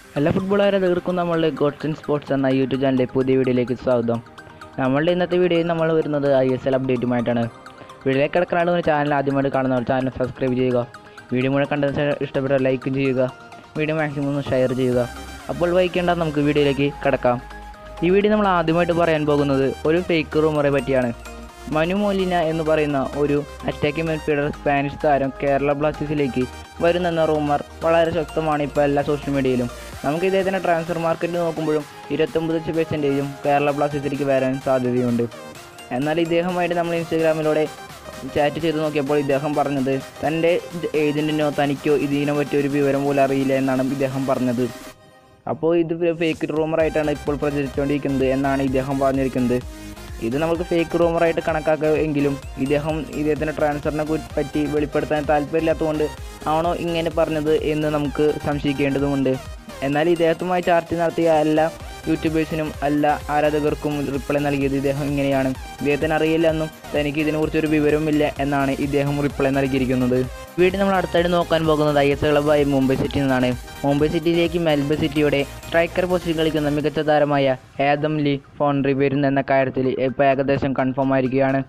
എല്ലാ ഫുട്ബോൾ ആരാധകർക്കും നമ്മളുടെ Godson sports എന്ന യൂട്യൂബ് ചാനലിലെ പുതിയ വീഡിയോയിലേക്ക് സ്വാഗതം നമ്മളുടെ ഇന്നത്തെ വീഡിയോയിൽ നമ്മൾ വരുന്നത് ഐ എസ് എൽ അപ്ഡേറ്റുമായിട്ടാണ് വീഡിയോയിലേക്ക് കിടക്കാനുള്ള ചാനൽ ആദ്യമായിട്ട് കാണുന്നവർ ചാനൽ സബ്സ്ക്രൈബ് ചെയ്യുക വീഡിയോ മുഴുവൻ കണ്ടതിന് ശേഷം ഇഷ്ടപ്പെട്ട ലൈക്കും ചെയ്യുക വീഡിയോ മാക്സിമം ഒന്ന് ഷെയർ ചെയ്യുക അപ്പോൾ വൈകിക്കേണ്ട നമുക്ക് വീഡിയോയിലേക്ക് കിടക്കാം ഈ വീഡിയോ നമ്മൾ ആദ്യമായിട്ട് പറയാൻ പോകുന്നത് ഒരു ഫേക്ക് റൂമറെ പറ്റിയാണ് മനു മോലിന എന്ന് പറയുന്ന ഒരു അറ്റാക്കിംഗ് മിഡ്ഫീൽഡർ സ്പാനിഷ് താരം കേരള ബ്ലാസ്റ്റേഴ്സിലേക്ക് വരുന്നെന്ന റൂമർ വളരെ ശക്തമാണ് ഇപ്പോൾ എല്ലാ സോഷ്യൽ മീഡിയയിലും നമുക്ക് ഇദ്ദേഹത്തിൻ്റെ ട്രാൻസ്ഫർ മാർക്കറ്റ് നോക്കുമ്പോഴും ഇരുപത്തൊമ്പത് പെർസെൻറ്റേജും കേരള ബ്ലാസ്റ്റേഴ്സിലേക്ക് വരാൻ സാധ്യതയുണ്ട് എന്നാൽ ഇദ്ദേഹമായിട്ട് നമ്മൾ ഇൻസ്റ്റാഗ്രാമിലൂടെ ചാറ്റ് ചെയ്ത് നോക്കിയപ്പോൾ ഇദ്ദേഹം പറഞ്ഞത് തൻ്റെ ഏജൻറ്റിനോ തനിക്കോ ഇതിനെ പറ്റിയ ഒരു വിവരം പോലും അറിയില്ല എന്നാണ് ഇദ്ദേഹം പറഞ്ഞത് അപ്പോൾ ഇത് ഫേക്ക് റൂമറായിട്ടാണ് ഇപ്പോൾ പ്രചരിച്ചുകൊണ്ടിരിക്കുന്നത് എന്നാണ് ഇദ്ദേഹം പറഞ്ഞിരിക്കുന്നത് ഇത് നമുക്ക് ഫേക്ക് റൂമറായിട്ട് കണക്കാക്കുമെങ്കിലും ഇദ്ദേഹം ഇദ്ദേഹത്തിൻ്റെ ട്രാൻസ്ഫറിനെ കു- പറ്റി വെളിപ്പെടുത്താൻ താല്പര്യമില്ലാത്തതുകൊണ്ട് ആണോ ഇങ്ങനെ പറഞ്ഞത് എന്ന് നമുക്ക് സംശയിക്കേണ്ടതുമുണ്ട് എന്നാൽ ഇദ്ദേഹത്തുമായി ചർച്ച നടത്തിയ എല്ലാ യൂട്യൂബേഴ്സിനും എല്ലാ ആരാധകർക്കും റിപ്ലൈ നൽകിയത് ഇദ്ദേഹം ഇങ്ങനെയാണ് ഇദ്ദേഹത്തിന് അറിയില്ല എന്നും തനിക്ക് ഇതിനെക്കുറിച്ചൊരു വിവരവുമില്ല എന്നാണ് ഇദ്ദേഹം റിപ്ലൈ നൽകിയിരിക്കുന്നത് വീട്ടിൽ നമ്മൾ അടുത്തായിട്ട് നോക്കാൻ പോകുന്നത് ഐ എസ് ക്ലബായ മുംബൈ സിറ്റിയിൽ നിന്നാണ് മുംബൈ സിറ്റിയിലേക്ക് മെൽബൺ സിറ്റിയുടെ സ്ട്രൈക്കർ പൊസിഷൻ കളിക്കുന്ന മികച്ച താരമായ ആദം ലീ ഫോൺറി വരുന്നെന്ന കാര്യത്തിൽ ഇപ്പോൾ ഏകദേശം കൺഫേം ആയിരിക്കുകയാണ്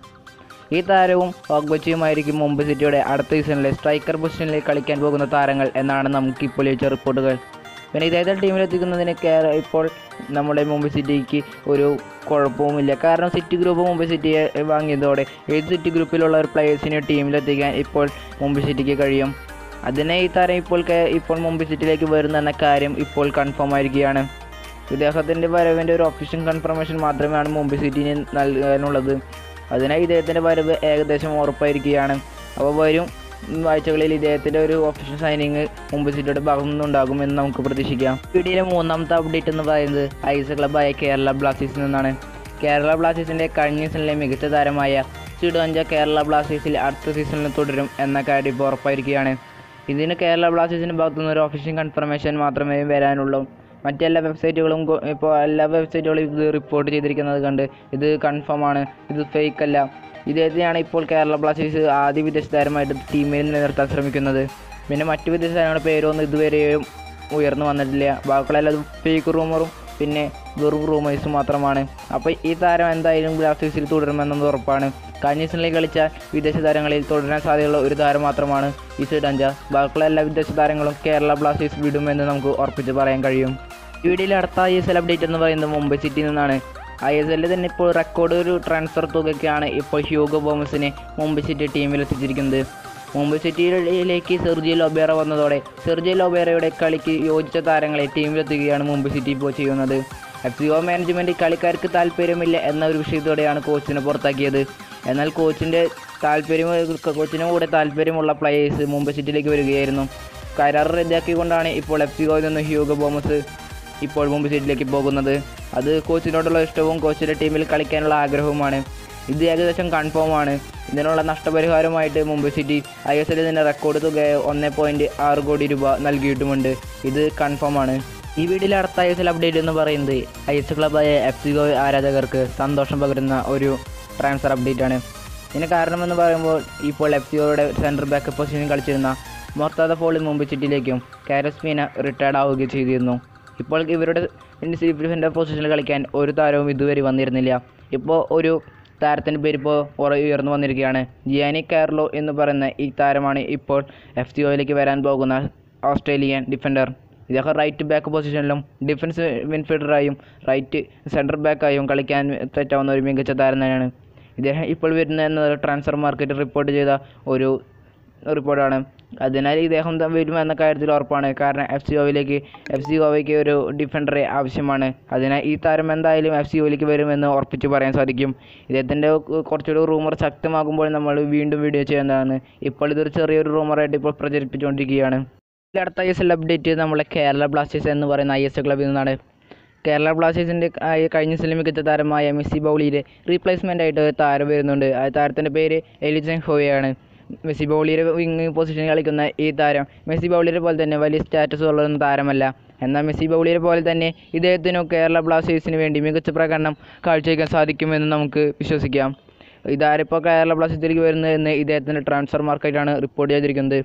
ഈ താരവും ഓഗ്ബച്ചിയുമായിരിക്കും മുംബൈ സിറ്റിയുടെ അടുത്ത സീസണിലെ സ്ട്രൈക്കർ പൊസിഷനിൽ കളിക്കാൻ പോകുന്ന താരങ്ങൾ എന്നാണ് നമുക്ക് ഇപ്പോൾ ലഭിച്ച റിപ്പോർട്ടുകൾ പിന്നെ ഇദ്ദേഹത്തെ ടീമിലെത്തിക്കുന്നതിന് കേ- ഇപ്പോൾ നമ്മുടെ മുംബൈ സിറ്റിക്ക് ഒരു കുഴപ്പവുമില്ല കാരണം സിറ്റി ഗ്രൂപ്പ് മുംബൈ സിറ്റിയെ വാങ്ങിയതോടെ ഏത് സിറ്റി ഗ്രൂപ്പിലുള്ള ഒരു പ്ലേയേഴ്സിനെ ടീമിലെത്തിക്കാൻ ഇപ്പോൾ മുംബൈ സിറ്റിക്ക് കഴിയും അതിനെ ഈ താരം ഇപ്പോൾ കേ- ഇപ്പോൾ മുംബൈ സിറ്റിയിലേക്ക് വരുന്നെന്ന കാര്യം ഇപ്പോൾ കൺഫേം ആയിരിക്കുകയാണ് ഇദ്ദേഹത്തിൻ്റെ വരവിൻ്റെ ഒരു ഒഫീഷ്യൽ കൺഫർമേഷൻ മാത്രമാണ് മുംബൈ സിറ്റിന് നൽകാനുള്ളത് അതിനായി ഇദ്ദേഹത്തിൻ്റെ വരവ് ഏകദേശം ഉറപ്പായിരിക്കുകയാണ് അപ്പോൾ വരും ആഴ്ചകളിൽ ഇദ്ദേഹത്തിൻ്റെ ഒരു ഒഫീഷ്യൽ സൈനിങ് മുംബൈ സിറ്റിയുടെ ഭാഗത്തു നിന്നുണ്ടാകുമെന്ന് നമുക്ക് പ്രതീക്ഷിക്കാം വീഡിയോയിലെ മൂന്നാമത്തെ അപ്ഡേറ്റ് എന്ന് പറയുന്നത് ഐസ് ക്ലബായ കേരള ബ്ലാസ്റ്റേഴ്സിൽ നിന്നാണ് കേരള ബ്ലാസ്റ്റേഴ്സിൻ്റെ കഴിഞ്ഞ സീസണിലെ മികച്ച താരമായ ചിഡോഞ്ച കേരള ബ്ലാസ്റ്റേഴ്സിൽ അടുത്ത സീസണിൽ തുടരും എന്ന കാര്യം ഇപ്പോൾ ഉറപ്പായിരിക്കുകയാണ് ഇതിന് കേരള ബ്ലാസ്റ്റേഴ്സിൻ്റെ ഭാഗത്തു നിന്ന് ഒരു ഒഫീഷ്യൽ കൺഫർമേഷൻ മാത്രമേ വരാനുള്ളൂ മറ്റെല്ലാ വെബ്സൈറ്റുകളും കൊ- ഇപ്പോൾ എല്ലാ വെബ്സൈറ്റുകളും ഇത് റിപ്പോർട്ട് ചെയ്തിരിക്കുന്നത് കണ്ട് ഇത് കൺഫേം ആണ് ഇത് ഫേക്ക് അല്ല ഇദ്ദേഹത്തെയാണ് ഇപ്പോൾ കേരള ബ്ലാസ്റ്റേഴ്സ് ആദ്യ വിദേശ താരമായിട്ട് ടീമിൽ നിലനിർത്താൻ ശ്രമിക്കുന്നത് പിന്നെ മറ്റു വിദേശ താരങ്ങളുടെ പേരൊന്നും ഇതുവരെയും ഉയർന്നു വന്നിട്ടില്ല ബാക്കിയുള്ളതെല്ലാം ഫേക്ക് റൂമറും പിന്നെ വെറും റൂമേഴ്സും മാത്രമാണ് അപ്പോൾ ഈ താരം എന്തായാലും ബ്ലാസ്റ്റേഴ്സിൽ തുടരുമെന്നത് ഉറപ്പാണ് കഴിഞ്ഞ സീസണിൽ കളിച്ച വിദേശ താരങ്ങളിൽ തുടരാൻ സാധ്യതയുള്ള ഒരു താരം മാത്രമാണ് ഈ സിഡഞ്ച ബാക്കിയുള്ള എല്ലാ വിദേശ താരങ്ങളും കേരള ബ്ലാസ്റ്റേഴ്സ് വിടുമെന്ന് നമുക്ക് ഉറപ്പിച്ച് പറയാൻ കഴിയും ഈ വീഡിയോയിൽ അടുത്ത ഐ എസ് എൽ അപ്ഡേറ്റ് എന്ന് പറയുന്നത് മുംബൈ സിറ്റിയിൽ നിന്നാണ് ഐ എസ് എല്ലിൽ തന്നെ ഇപ്പോൾ റെക്കോർഡ് ഒരു ട്രാൻസ്ഫർ തുകയ്ക്കാണ് ഇപ്പോൾ ഹ്യൂഗോ ബോമസിനെ മുംബൈ സിറ്റി ടീമിൽ എത്തിച്ചിരിക്കുന്നത് മുംബൈ സിറ്റിയിലേക്ക് സെർജിയോ ലോബേറ വന്നതോടെ സെർജിയോ ലോബേറയുടെ കളിക്ക് യോജിച്ച താരങ്ങളെ ടീമിലെത്തുകയാണ് മുംബൈ സിറ്റി ഇപ്പോൾ ചെയ്യുന്നത് എഫ് സി ഒ മാനേജ്മെൻറ്റ് കളിക്കാർക്ക് താല്പര്യമില്ല എന്ന ഒരു വിഷയത്തോടെയാണ് കോച്ചിനെ പുറത്താക്കിയത് എന്നാൽ കോച്ചിൻ്റെ താല്പര്യം കോച്ചിനും കൂടെ താല്പര്യമുള്ള പ്ലേയേഴ്സ് മുംബൈ സിറ്റിയിലേക്ക് വരികയായിരുന്നു കരാർ റദ്ദാക്കിക്കൊണ്ടാണ് ഇപ്പോൾ എഫ് സി ഒയിൽ നിന്ന് ഹ്യൂഗോ ബോമസ് ഇപ്പോൾ മുംബൈ സിറ്റിയിലേക്ക് പോകുന്നത് അത് കോച്ചിനോടുള്ള ഇഷ്ടവും കോച്ചിൻ്റെ ടീമിൽ കളിക്കാനുള്ള ആഗ്രഹവുമാണ് ഇത് ഏകദേശം കൺഫേം ആണ് ഇതിനുള്ള നഷ്ടപരിഹാരമായിട്ട് മുംബൈ സിറ്റി ഐ എസ് എല്ലിൽ തന്നെ റെക്കോർഡ് തുക ഒന്ന് പോയിൻറ്റ് ആറ് കോടി രൂപ നൽകിയിട്ടുമുണ്ട് ഇത് കൺഫേം ആണ് ഈ വീഡിയോയിലെ അടുത്ത ഐ എസ് എൽ അപ്ഡേറ്റ് എന്ന് പറയുന്നത് ഐ എസ് ക്ലബായ എഫ് സി ഗോ ആരാധകർക്ക് സന്തോഷം പകരുന്ന ഒരു ട്രാൻസ്ഫർ അപ്ഡേറ്റ് ആണ് ഇതിന് കാരണമെന്ന് പറയുമ്പോൾ ഇപ്പോൾ എഫ് സിഒയുടെ സെൻറ്റർ ബാക്ക് പൊസിഷനിൽ കളിച്ചിരുന്ന മൊർത്താദ ഫോളിൽ മുംബൈ സിറ്റിയിലേക്കും കാരസ്മീന റിട്ടയർഡ് ആവുകയും ചെയ്തിരുന്നു ഇപ്പോൾ ഇവരുടെ ഡിഫൻഡർ പൊസിഷനിൽ കളിക്കാൻ ഒരു താരവും ഇതുവരെ വന്നിരുന്നില്ല ഇപ്പോൾ ഒരു താരത്തിൻ്റെ പേര് ഇപ്പോൾ ഉറ ഉയർന്നു വന്നിരിക്കുകയാണ് ജിയാനി കാർലോ എന്ന് പറയുന്ന ഈ താരമാണ് ഇപ്പോൾ എഫ് സി ഒയിലേക്ക് വരാൻ പോകുന്ന ഓസ്ട്രേലിയൻ ഡിഫൻഡർ ഇദ്ദേഹം റൈറ്റ് ബാക്ക് പൊസിഷനിലും ഡിഫൻസ് മിഡ്ഫീൽഡറായും റൈറ്റ് സെൻറ്റർ ബാക്കായും കളിക്കാൻ പറ്റാവുന്ന ഒരു മികച്ച താരം തന്നെയാണ് ഇദ്ദേഹം ഇപ്പോൾ വരുന്ന എന്ന ട്രാൻസ്ഫർ മാർക്കറ്റ് റിപ്പോർട്ട് ചെയ്ത ഒരു റിപ്പോർട്ടാണ് അതിനാൽ ഇദ്ദേഹം ത- വരും എന്ന കാര്യത്തിൽ ഉറപ്പാണ് കാരണം എഫ് സി ഒയിലേക്ക് എഫ് സി ഒവയ്ക്ക് ഒരു ഡിഫൻഡറെ ആവശ്യമാണ് അതിനാൽ ഈ താരം എന്തായാലും എഫ് സി ഒയിലേക്ക് വരുമെന്ന് ഉറപ്പിച്ച് പറയാൻ സാധിക്കും ഇദ്ദേഹത്തിൻ്റെ കുറച്ചുകൂടി റൂമർ ശക്തമാകുമ്പോൾ നമ്മൾ വീണ്ടും വീഡിയോ ചെയ്യുന്നതാണ് ഇപ്പോൾ ഇതൊരു ചെറിയൊരു റൂമറായിട്ട് ഇപ്പോൾ പ്രചരിപ്പിച്ചുകൊണ്ടിരിക്കുകയാണ് ഇതിൽ അടുത്ത ഐ എസ് എൽ അപ്ഡേറ്റ് നമ്മളെ കേരള ബ്ലാസ്റ്റേഴ്സ് എന്ന് പറയുന്ന ഐ എസ് എൽ ക്ലബിൽ നിന്നാണ് കേരള ബ്ലാസ്റ്റേഴ്സിൻ്റെ കഴിഞ്ഞ സീസണിൽ മികച്ച താരമായ മെസ്സി ബൗളിയുടെ റീപ്ലേസ്മെൻ്റ് ആയിട്ട് ഒരു താരം വരുന്നുണ്ട് ആ താരത്തിൻ്റെ പേര് എലിജൻ ഹോയാണ് മെസ്സി ബൗളിയുടെ വിങ് പൊസിഷനിൽ കളിക്കുന്ന ഈ താരം മെസ്സി ബൗളിയുടെ പോലെ തന്നെ വലിയ സ്റ്റാറ്റസ് ഉള്ള ഒരു താരമല്ല എന്നാൽ മെസ്സി ബൗളിയുടെ പോലെ തന്നെ ഇദ്ദേഹത്തിനും കേരള ബ്ലാസ്റ്റേഴ്സിന് വേണ്ടി മികച്ച പ്രകടനം കാഴ്ചവെക്കാൻ സാധിക്കുമെന്ന് നമുക്ക് വിശ്വസിക്കാം ഇതാരിപ്പോൾ കേരള ബ്ലാസ്റ്റേഴ്സിലേക്ക് വരുന്നതെന്ന് ഇദ്ദേഹത്തിൻ്റെ ട്രാൻസ്ഫർ മാർക്കറ്റാണ് റിപ്പോർട്ട് ചെയ്തിരിക്കുന്നത്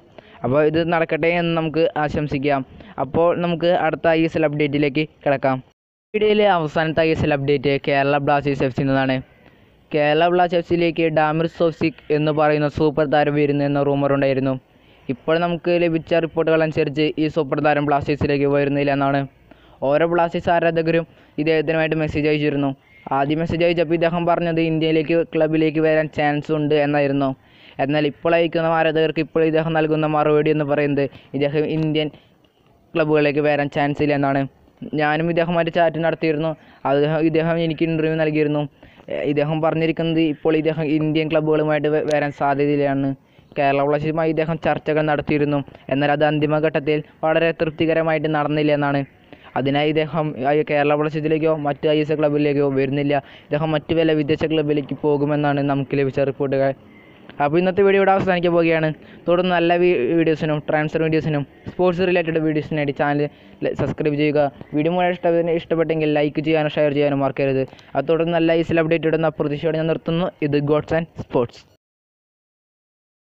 അപ്പോൾ ഇത് നടക്കട്ടെ എന്ന് നമുക്ക് ആശംസിക്കാം അപ്പോൾ നമുക്ക് അടുത്ത ഐ എസ് എൽ അപ്ഡേറ്റിലേക്ക് കിടക്കാം വീഡിയോയിലെ അവസാനത്തെ I S L update Kerala Blasters F C എന്നതാണ് കേരള ബ്ലാസ്റ്റേഴ്സ് എഫ് സിയിലേക്ക് ഡാമിർ സോസിക് എന്ന് പറയുന്ന സൂപ്പർ താരം വരുന്നു എന്ന റൂമർ ഉണ്ടായിരുന്നു ഇപ്പോൾ നമുക്ക് ലഭിച്ച റിപ്പോർട്ടുകൾ അനുസരിച്ച് ഈ സൂപ്പർ താരം ബ്ലാസ്റ്റേഴ്സിലേക്ക് വരുന്നില്ല എന്നാണ് ഓരോ ബ്ലാസ്റ്റേഴ്സ് ആരാധകരും ഇദ്ദേഹത്തിനുമായിട്ട് മെസ്സേജ് അയച്ചിരുന്നു ആദ്യം മെസ്സേജ് അയച്ചപ്പോൾ ഇദ്ദേഹം പറഞ്ഞത് ഇന്ത്യയിലേക്ക് ക്ലബിലേക്ക് വരാൻ ചാൻസ് ഉണ്ട് എന്നായിരുന്നു എന്നാൽ ഇപ്പോൾ അയക്കുന്ന ആരാധകർക്ക് ഇപ്പോൾ ഇദ്ദേഹം നൽകുന്ന മറുപടി എന്ന് പറയുന്നത് ഇദ്ദേഹം ഇന്ത്യൻ ക്ലബ്ബുകളിലേക്ക് വരാൻ ചാൻസ് ഇല്ല എന്നാണ് ഞാനും ഇദ്ദേഹമായിട്ട് ചാറ്റ് നടത്തിയിരുന്നു അദ്ദേഹം ഇദ്ദേഹം എനിക്ക് ഇൻ്റർവ്യൂ നൽകിയിരുന്നു ഏഹ് ഇദ്ദേഹം പറഞ്ഞിരിക്കുന്നത് ഇപ്പോൾ ഇദ്ദേഹം ഇന്ത്യൻ ക്ലബ്ബുകളുമായിട്ട് വ- വരാൻ സാധ്യതയിലാണ് കേരള ബ്ലാസ്റ്റേഴ്സുമായി ഇദ്ദേഹം ചർച്ചകൾ നടത്തിയിരുന്നു എന്നാൽ അത് അന്തിമഘട്ടത്തിൽ വളരെ തൃപ്തികരമായിട്ട് നടന്നില്ല എന്നാണ് അതിനായി ഇദ്ദേഹം ഈ കേരള ബ്ലാസ്റ്റേഴ്സിലേക്കോ മറ്റ് ഐ എസ് എൽ ക്ലബ്ബിലേക്കോ വരുന്നില്ല ഇദ്ദേഹം മറ്റ് വല്ല വിദേശ ക്ലബ്ബിലേക്ക് പോകുമെന്നാണ് നമുക്ക് ലഭിച്ച റിപ്പോർട്ടുകൾ അപ്പോൾ ഇന്നത്തെ വീഡിയോ ഇവിടെ അവസാനിക്കാൻ പോവുകയാണ് തുടർന്ന് നല്ല വീ- വീഡിയോസിനും ട്രാൻസ്ഫർ വീഡിയോസിനും സ്പോർട്സ് റിലേറ്റഡ് വീഡിയോസിനായിട്ട് ചാനൽ സബ്സ്ക്രൈബ് ചെയ്യുക വീഡിയോ മുഴുവൻ ഇഷ്ട ഇഷ്ടപ്പെട്ടെങ്കിൽ ലൈക്ക് ചെയ്യാനും ഷെയർ ചെയ്യാനും മറക്കരുത് അത് തുടർന്ന് നല്ല ഐസിൽ അപ്ഡേറ്റ് ഇടുന്ന പ്രതീക്ഷയോടെ ഞാൻ നിർത്തുന്നു ഇത് ഗോഡ്സ് ആൻഡ് സ്പോർട്സ്